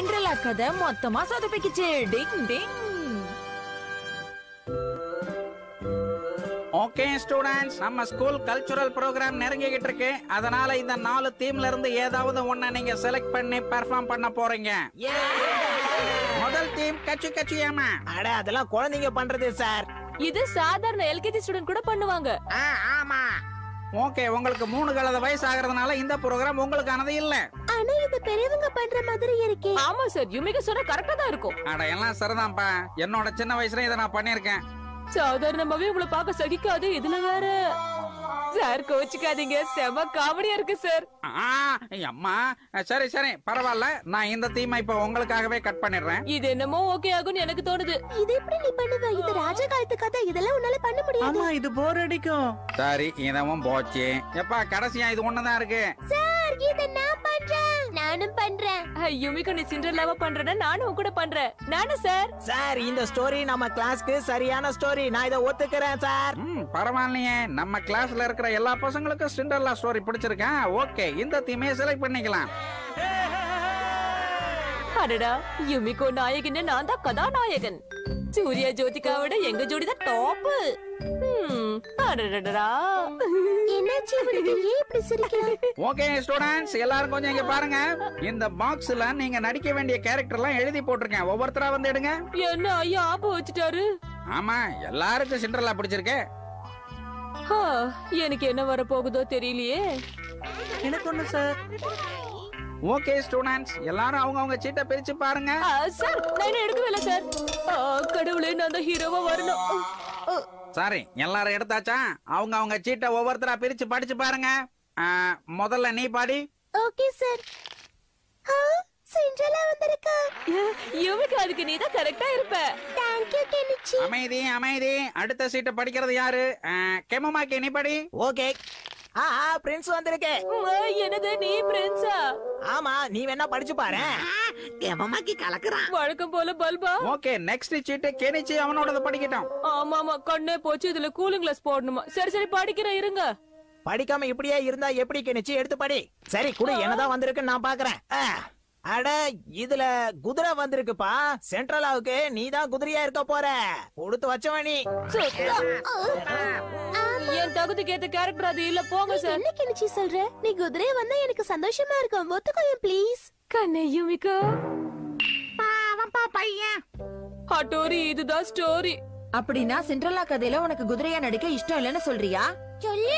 Cinderella கதை மொத்தமா சொதப்பிக்கிச்சு டிங் டிங் ஓகே ஸ்டூடண்ட்ஸ் நம்ம ஸ்கூல் கல்ச்சுரல் ப்ரோக்ராம் நெருங்கிக்கிட்டு இருக்கு அதனால இந்த நாலு டீம்ல இருந்து ஏதாவது ஒண்ண நீங்க செலக்ட் பண்ணி பெர்ஃபார்ம் பண்ண போறீங்க முதல் டீம் கச்சி கச்சி ஏமா அட அதெல்லாம் குழந்தைங்க பண்றது சார் இது சாதாரண எல்கேஜி ஸ்டூடெண்ட் கூட பண்ணுவாங்க ஆமா ஓகே உங்களுக்கு மூணு கலத வயசு ஆகிறதுனால இந்த ப்ரோக்ராம் உங்களுக்கானது இல்ல ஆனா இது பெரியவங்க பண்ற மாதிரி இருக்கே ஆமா சார் யுமிக சொன்னா கரெக்டா தான் இருக்கும் அட எல்லாம் சரிதான்ப்பா என்னோட சின்ன வயசுல இதை நான் பண்ணியிருக்கேன் சாதாரணமாவே உங்களை பார்க்க சகிக்காது இதுல வேற சார் கோச்சுக்காதீங்க செம காமெடியா இருக்கு சார் ஆ, அம்மா சரி சரி பரவாயில்ல நான் இந்த தீமை இப்ப உங்களுக்காகவே கட் பண்ணிடுறேன் இது என்னமோ ஓகே ஆகும்னு எனக்கு தோணுது இது எப்படி நீ பண்ணுவ இது ராஜ காலத்து கதை இதெல்லாம் உன்னால பண்ண முடியாது ஆமா இது போர் அடிக்கும் சரி இதவும் போச்சு எப்பா கடைசியா இது ஒண்ணுதான் இருக்கு சார் இத நான் பண்றேன் நானும் பண்றேன் யுமிகா நீ சிண்ட்ரலாவா பண்றேன்னா நானும் உன் கூட பண்றேன் நானும் சார் சார் இந்த ஸ்டோரி நம்ம கிளாஸ்க்கு சரியான ஸ்டோரி நான் இதை ஒத்துக்கிறேன் சார் ம் பரவாயில்லையே நம்ம கிளாஸ்ல இருக்கிற எல்லா பசங்களுக்கும் சிண்டர்லா ஸ்டோரி பிடிச்சிருக்கேன் ஓகே இந்த தீமையை செலக்ட் பண்ணிக்கலாம் அடடா யுமிகோ நாயகன் நான் தான் கதாநாயகன் சூர்யா ஜோதிகாவோட எங்க ஜோடி தான் டாப் அடடடா என்னாச்சு இவனுக்கு ஏன் இப்படி சிரிக்கிறான் ஓகே ஸ்டூடண்ட்ஸ் எல்லாரும் கொஞ்சம் இங்க பாருங்க இந்த பாக்ஸ்ல நீங்க நடிக்க வேண்டிய கேரக்டர் எல்லாம் எழுதி போட்டிருக்கேன் ஒவ்வொருத்தரா வந்து எடுங்க என்ன ஐயா ஆப்பு வச்சுட்டாரு ஆமா எல்லாருக்கும் சிண்டர்லா பிடிச்சிருக்கு ஆ, எனக்கு என்ன வர போகுதோ தெரியலையே எனக்கு ஒண்ணு சார் ஓகே ஸ்டூடண்ட்ஸ் எல்லாரும் அவங்க அவங்க சீட்டை பிரிச்சு பாருங்க ஆ, சார் நான் இன்னும் எடுக்கவே இல்லை சார் ஆ, கடவுளே நான் தான் ஹீரோவா வரணும் ஆ, சாரி எல்லாரும் எடுத்தாச்சா அவங்க அவங்க சீட்டை ஒவ்வொருத்தரா பிரிச்சு படிச்சு பாருங்க ஆ, முதல்ல நீ பாடி ஓகே சார் ஆ சிண்ட்ரலா வந்திருக்கா யுமிகா அதுக்கு நீ தான் கரெக்டா இருப்ப தேங்க் யூ கெனிச்சி அமைதி அமைதி அடுத்த சீட்டை படிக்கிறது யாரு கெமமாக்கி நீ படி ஓகே ஆ பிரின்ஸ் வந்திருக்கு ஆ, என்னது நீ பிரின்ஸா ஆமா நீ வேணா படிச்சு பாரு வழக்கம் போல பல்பா ஓகே நெக்ஸ்ட் சீட்டு கெனிச்சு அவனோடத படிக்கட்டும் ஆமா ஆமா கண்ணே போச்சு இதுல கூலிங் கிளாஸ் போடணுமா சரி சரி படிக்கிறேன் இருங்க படிக்காம இப்படியே இருந்தா எப்படி கெனிச்சு எடுத்து படி சரி குடு என்னதான் வந்திருக்குன்னு நான் பாக்குறேன் ஆ, அட இதுல குதிரை வந்திருக்குப்பா சென்ட்ரலாவுக்கு நீ தான் குதிரையா இருக்க போற கொடுத்து வச்சவன் நீ என் தகுதிக்கு ஏத்த கேரக்டர் அது இல்ல போங்க சார் என்ன கெனிச்சி சொல்ற நீ குதிரை வந்தா எனக்கு சந்தோஷமா இருக்கும் ஒத்துக்கோயேன் ப்ளீஸ் கண்ணே யுமிகா ஹட்டோரி இதுதான் ஸ்டோரி அப்படின்னா சிண்ட்ரலா கதையில உனக்கு குதிரையா நடிக்க இஷ்டம் இல்லைன்னு சொல்றியா சொல்லு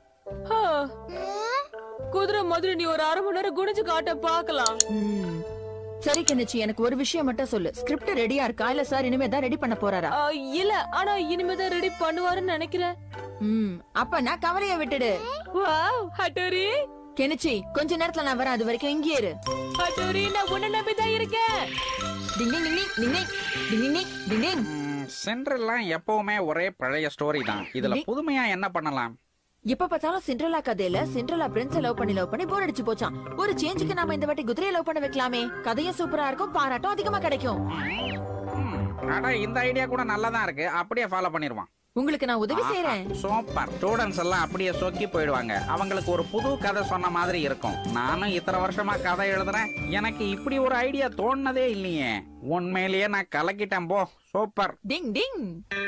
குதிரை மாதிரி நீ ஒரு அரை மணி நேரம் குனிஞ்சு காட்ட பாக்கலாம் ம். சரி கெனிச்சி எனக்கு ஒரு விஷயம் மட்டும் சொல்லு ஸ்கிரிப்ட் ரெடியா இருக்கா இல்ல சார் இனிமே தான் ரெடி பண்ண போறாரா இல்ல ஆனா இனிமேதான் ரெடி பண்ணுவாருன்னு நினைக்கிறேன் ம் அப்ப நான் கவலைய விட்டுடு வாவ் ஹட்டோரி கெனிச்சி கொஞ்ச நேரத்துல நான் வரேன் அது வரைக்கும் இங்கே இரு ஹட்டோரி நான் உன்னை நம்பிதான் இருக்கேன் டிங் டிங் டிங் டிங் டிங் டிங் டிங் டிங் டிங் சென்ட்ரல்லாம் எப்பவுமே ஒரே பழைய ஸ்டோரி தான் இதுல புதுமையா என்ன பண்ணலாம் எப்ப பார்த்தாலும் சிண்ட்ரலா கதையில சிண்ட்ரலா பிரின்ஸ் லவ் பண்ணி லவ் பண்ணி போர் அடிச்சு போச்சான் ஒரு சேஞ்சுக்கு நாம இந்த வாட்டி குதிரையை லவ் பண்ண வைக்கலாமே கதையும் சூப்பரா இருக்கும் பாராட்டும் அதிகமா கிடைக்கும் ம், அட இந்த ஐடியா கூட நல்லா தான் இருக்கு அப்படியே ஃபாலோ பண்ணிருவான் உங்களுக்கு நான் உதவி செய்யறேன் சூப்பர் ஸ்டூடெண்ட்ஸ் எல்லாம் அப்படியே சொக்கி போயிடுவாங்க அவங்களுக்கு ஒரு புது கதை சொன்ன மாதிரி இருக்கும் நானும் இத்தனை வருஷமா கதை எழுதுறேன் எனக்கு இப்படி ஒரு ஐடியா தோணுனதே இல்லையே உண்மையிலேயே நான் கலக்கிட்டேன் போ super ding ding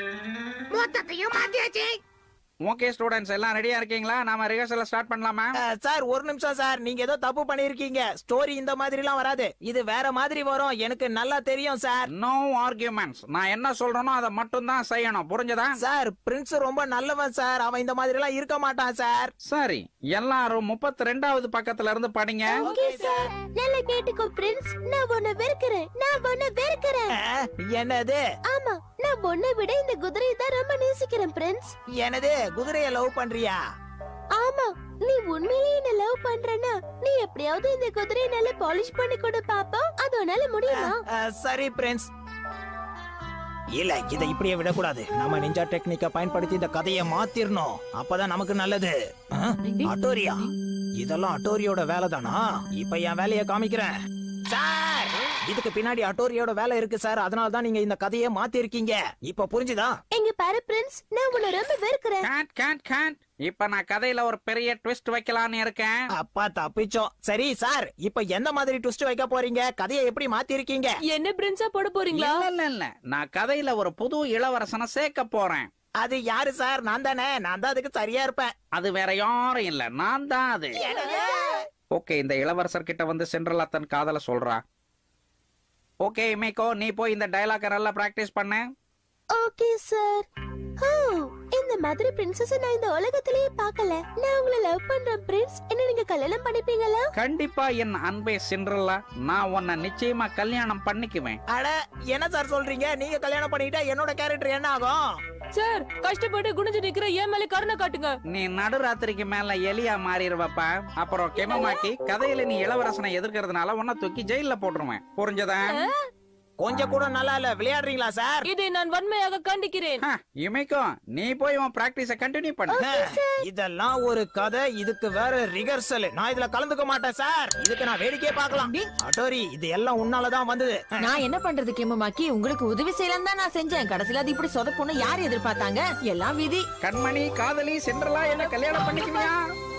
okay students எல்லாம் ரெடியா இருக்கீங்களா நாம ரிஹர்சல் ஸ்டார்ட் பண்ணலாமா ஆ, சார் ஒரு நிமிஷம் சார் நீங்க ஏதோ தப்பு பண்ணிருக்கீங்க ஸ்டோரி இந்த மாதிரி எல்லாம் வராது இது வேற மாதிரி வரும் எனக்கு நல்லா தெரியும் சார் நோ ஆர்கியூமெண்ட்ஸ் நான் என்ன சொல்றேனோ அதை மட்டும் தான் செய்யணும் புரிஞ்சதா சார் பிரின்ஸ் ரொம்ப நல்லவன் சார் அவன் இந்த மாதிரி எல்லாம் இருக்க மாட்டான் சார் சரி எல்லாரும் முப்பத்தி ரெண்டாவது பக்கத்துல இருந்து படிங்க ஓகே சார் நல்லா கேட்டுக்கோ பிரின்ஸ் நான் உன்னை வெறுக்கிறேன் நான் உன்னை வெறுக்கிறேன் ஆ, என்னது ஆமா நான் உன்னை விட இந்த குதிரையை தான் ரொம்ப நேசிக்கிறேன் பிரின்ஸ் என்னது குதிரைய லவ் பண்றியா ஆமா நீ உண்மையிலேயே என்ன லவ் பண்றனா நீ எப்படியாவது இந்த குதிரையை நல்லா பாலிஷ் பண்ணி கொடு பாப்போம் அது உன்னால முடியுமா ஆ, சரி பிரின்ஸ் இல்ல இதை இப்படியே விடக்கூடாது நம்ம நிஞ்சா டெக்னிக்க பயன்படுத்தி இந்த கதையை மாத்திரணும் அப்பதான் நமக்கு நல்லது ஆ, அட்டோரியா இதெல்லாம் அட்டோரியோட வேலை தானா இப்ப என் வேலையை காமிக்கிறேன் சார் இதுக்கு பின்னாடி அட்டோரியோட வேலை இருக்கு சார் அதனால தான் நீங்க இந்த கதையை மாத்தி இருக்கீங்க இப்ப புரிஞ்சுதா எங்க பாரு பிரின்ஸ் நான் உன்னை ரொம்ப வெறுக்கிறேன் கேட் கேட் கேட் இப்ப நான் கதையில ஒரு பெரிய ட்விஸ்ட் வைக்கலான்னு இருக்கேன் அப்பா தப்பிச்சோம் சரி சார் இப்ப எந்த மாதிரி ட்விஸ்ட் வைக்க போறீங்க கதையை எப்படி மாத்திருக்கீங்க என்ன பிரின்ஸா போட போறீங்களா இல்ல இல்ல இல்ல நான் கதையில ஒரு புது இளவரசனை சேர்க்க போறேன் அது யாரு சார் நான் தானே நான் தான் அதுக்கு சரியா இருப்பேன் அது வேற யாரும் இல்ல நான் தான் அது ஓகே இந்த இளவரசர் கிட்ட வந்து சென்ட்ரலா தன் காதல சொல்றா ஓகே இமேக்கோ நீ போய் இந்த டயலாக நல்லா பிராக்டிஸ் பண்ணு ஓகே சார் ஓ இந்த மாதிரி பிரின்சஸ் நான் இந்த உலகத்திலேயே பார்க்கல நான் உங்களை லவ் பண்றேன் பிரின்ஸ் என்ன நீங்க கல்யாணம் பண்ணிப்பீங்களா கண்டிப்பா என் அன்பே சென்ட்ரலா நான் உன்னை நிச்சயமா கல்யாணம் பண்ணிக்குவேன் அட என்ன சார் சொல்றீங்க நீங்க கல்யாணம் பண்ணிட்டா என்னோட கேரக்டர் என்ன ஆகும் சார் கஷ்டப்பட்டு குனிஞ்சு நிக்கிற ஏன் மேல கருணை காட்டுங்க நீ நடுராத்திரிக்கு மேல எலியா மாறிடுவப்பா அப்புறம் கெமமாக்கி கதையில நீ இளவரசனை எதிர்க்கிறதுனால உன்னை தூக்கி ஜெயில போட்டுருவேன் புரிஞ்சதா கொஞ்சம் கூட நல்லா இல்ல விளையாடுறீங்களா சார் இதை நான் வன்மையாக கண்டிக்கிறேன் ஹ, இமைக்கும் நீ போய் உன் பிராக்டிஸ கண்டினியூ பண்ணு இதெல்லாம் ஒரு கதை இதுக்கு வேற ரிகர்சல் நான் இதுல கலந்துக்க மாட்டேன் சார் இதுக்கு நான் வேடிக்கையே பார்க்கலாம் அட்டோரி இது எல்லாம் உன்னாலதான் வந்தது நான் என்ன பண்றது கேமமாக்கி உங்களுக்கு உதவி செய்யலாம் தான் நான் செஞ்சேன் கடைசியில அது இப்படி சொதப்புன்னு யார் எதிர்பார்த்தாங்க எல்லாம் விதி கண்மணி காதலி சென்றலா என்ன கல்யாணம் பண்ணிக்குவியா